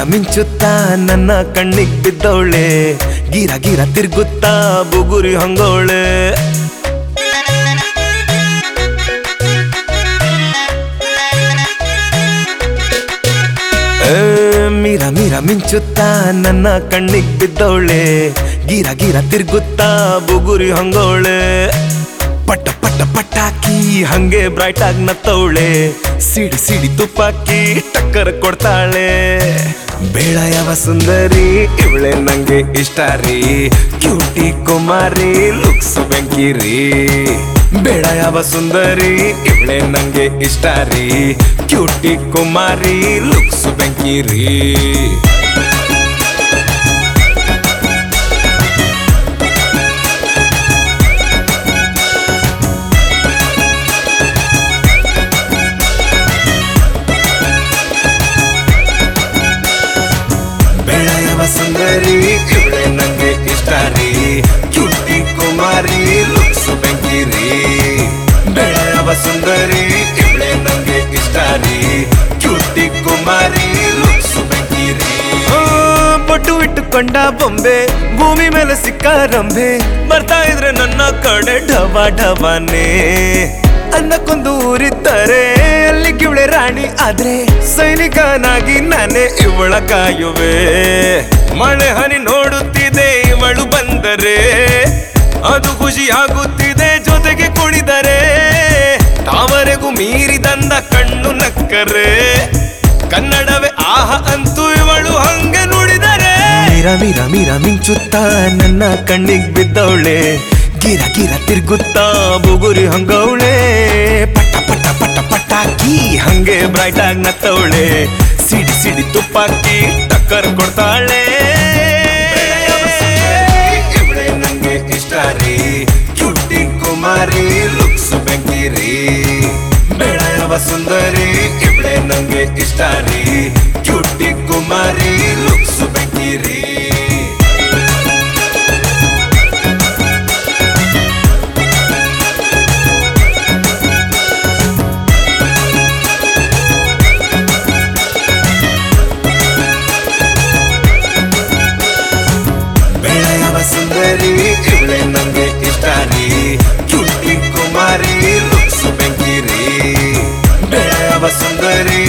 ಮಿಂಚುತ್ತಾ ನನ್ನ ಕಣ್ಣಿಗ್ ಬಿದ್ದವಳೆ ಗಿರ ಗಿರ ತಿರ್ಗುತ್ತಾ ಬುಗುರಿ ಹಂಗೋಳೆ ಏ, ಮೀರ ಮೀರ ಮಿಂಚುತ್ತಾ ನನ್ನ ಕಣ್ಣಿಗ್ ಬಿದ್ದವಳೆ ಗಿರ ಗಿರ ತಿರ್ಗುತ್ತಾ ಬುಗುರಿ ಹಂಗೋಳೆ ಪಟ್ಟ ಪಟ್ಟ ಪಟಾಕಿ ಹಂಗೆ ಬ್ರೈಟ್ ಆಗಿ ನತ್ತವಳೆ ಸಿಡಿ ಸಿಡಿ ತುಪ್ಪಾಕಿ ಟಕ್ಕರ್ ಕೊಡ್ತಾಳೆ ಬೇಡ ಯಾವ ಸುಂದರಿ ಇವಳೆ ನಂಗೆ ಇಷ್ಟ ರೀ ಕ್ಯೂಟಿ ಕುಮಾರಿ ಲುಕ್ಸ್ ಬೆಂಕಿರಿ ಬೇಡ ಯಾವ ಸುಂದರಿ ಇವಳೆ ನಂಗೆ ಇಷ್ಟ ರೀ ಕ್ಯೂಟಿ ಕುಮಾರಿ ಲುಕ್ಸ್ ಬೆಂಕಿರಿ ಬೆಳೆಯವ ಸುಂದರಿ ಇವಳೆ ನಂಗೆ ಇಷ್ಟ ರೀ ಕ್ಯೂಟಿ ಕುಮಾರಿ ಲುಕ್ಸ್ ಬೆಂಕಿರಿ ಬೆಳೆಯವ ಸುಂದರಿ ಇವಳೆ ನಂಗೆ ಇಷ್ಟ ರೀ ಕ್ಯೂಟಿ ಕುಮಾರಿ ಲುಕ್ಸ್ ಬೆಂಕಿರಿ ಬೊಟ್ಟು ಇಟ್ಟುಕೊಂಡ ಬೊಂಬೆ ಭೂಮಿ ಮೇಲೆ ಸಿಕ್ಕ ರಂಬೆ ಬರ್ತಾ ಇದ್ರೆ ನನ್ನ ಕಡೆ ಢವ ಢವನೇ ಅನ್ನಕ್ಕೊಂದು ಊರಿದ್ದರೆ ಅಲ್ಲಿ ಕಿವಳೆ ರಾಣಿ ಆದ್ರೆ ಸೈನಿಕನಾಗಿ ನಾನೇ ಇವಳ ಕಾಯುವೆ ಮಳೆ ಹನಿ ನೋಡುತ್ತಿದೆ ಇವಳು ಬಂದರೆ ಅದು ಖುಷಿ ಆಗುತ್ತಿದೆ ಜೊತೆಗೆ ಕುಣಿದರೆ ತಾವರೆಗೂ ಮೀರಿದಂದ ಕಣ್ಣು ನಕ್ಕರೆ ಕನ್ನಡವೇ ಆಹ ಅಂತೂ ಇವಳು ಹಂಗೆ ನುಡಿದರೆ ಮೀರ ಮೀರ ಮೀರ ಮಿಂಚುತ್ತಾ ನನ್ನ ಕಣ್ಣಿಗ್ ಬಿದ್ದವಳೆ ಗಿರ ಗಿರ ತಿರ್ಗುತ್ತಾ ಬುಗುರಿ ಹಂಗವಳೆ ಪಟ್ಟ ಪಟ್ಟ ಪಟ್ಟ ಪಟಾಕಿ ಹಂಗೆ ಬ್ರೈಟ್ ಆಗಿ ನತ್ತವಳೆ ಸಿಡಿ ಸಿಡಿ ತುಪ್ಪಾಕಿ ಟಕ್ಕರ್ ಕೊಡ್ತಾಳೆ ಇವಳೆ ನಂಗೆ ಇಷ್ಟ ರೀ ಕ್ಯೂಟಿ ಕುಮಾರಿ ಲುಕ್ಸ್ ಬೆಂಕಿರಿ ಬೇಡ ಯಾವ ಸುಂದರಿ ಇವಳೆ ನಂಗೆ ಇಷ್ಟ ರೀ ಕ್ಯೂಟಿ ಕುಮಾರಿ ಲುಕ್ಸ್ ಬೆಂಕಿರಿ ಬೆಳೆಯವ ಸುಂದರಿ ಇವಳೆ ನಂಗೆ ಇಷ್ಟ ರೀ ಕ್ಯೂಟಿ ಕುಮಾರಿ ಲುಕ್ಸ್ ಬೆಂಕಿರಿ ಬೆಳೆಯವ ಸುಂದರಿ